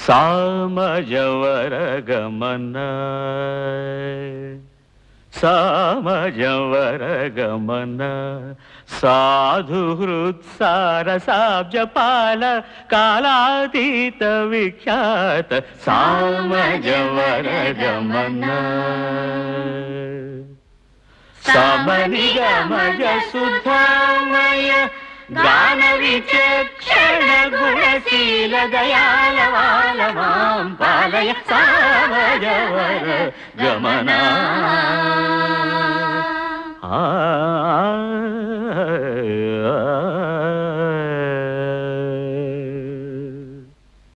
సామజవర గమన సామజవర గమన సాధు హృత్సారసాబ్జపాల కాలాతీత విఖ్యాత సామజవర గమన సమనిగమజ సుధామయ గాన విచక్షణ గుణశీల దయాల వాల మాం పాలయ సామజవర గమనా ఆ